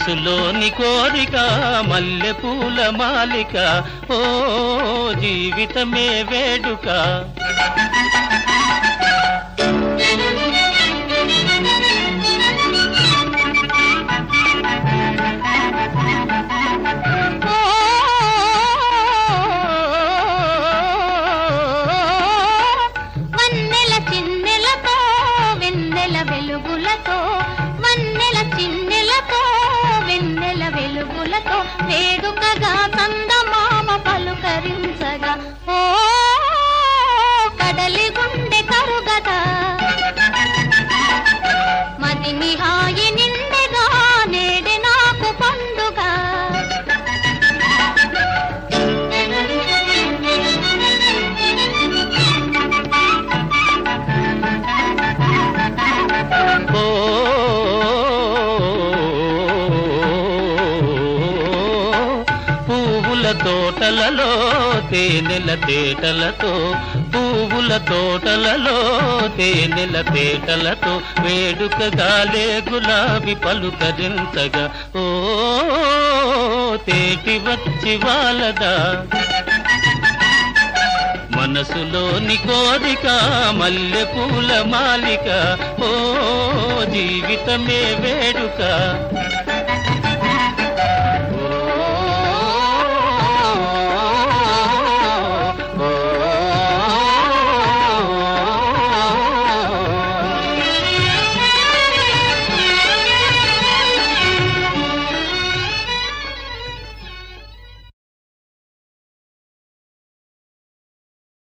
మనసులోని కోరిక మల్లె పూల మాలిక ఓ జీవితమే వేడుక ఓ వన్నెల చిన్నెలతో వెన్నెల వెలుగులతో వన్నెల చిన్నెలతో వెన్నెల వెలుగులతో వేడుకగా చందమామ పలుకరించగా ఓ కడలి గుండె కరుగదా మదిని హాయి నిండెగా నేడే నాకు పండుగ ఓ పువ్వుల తోటలలో తేనెల తేటలతో పువ్వుల తోటలలో తేనెల తేటలతో వేడుకగాలే గులాబీ పలుకరించగా ఓ తేటి వచ్చి వాళ్ళదా మనసులోని కోరిక మల్లె పూల మాలిక ఓ జీవితమే వేడుక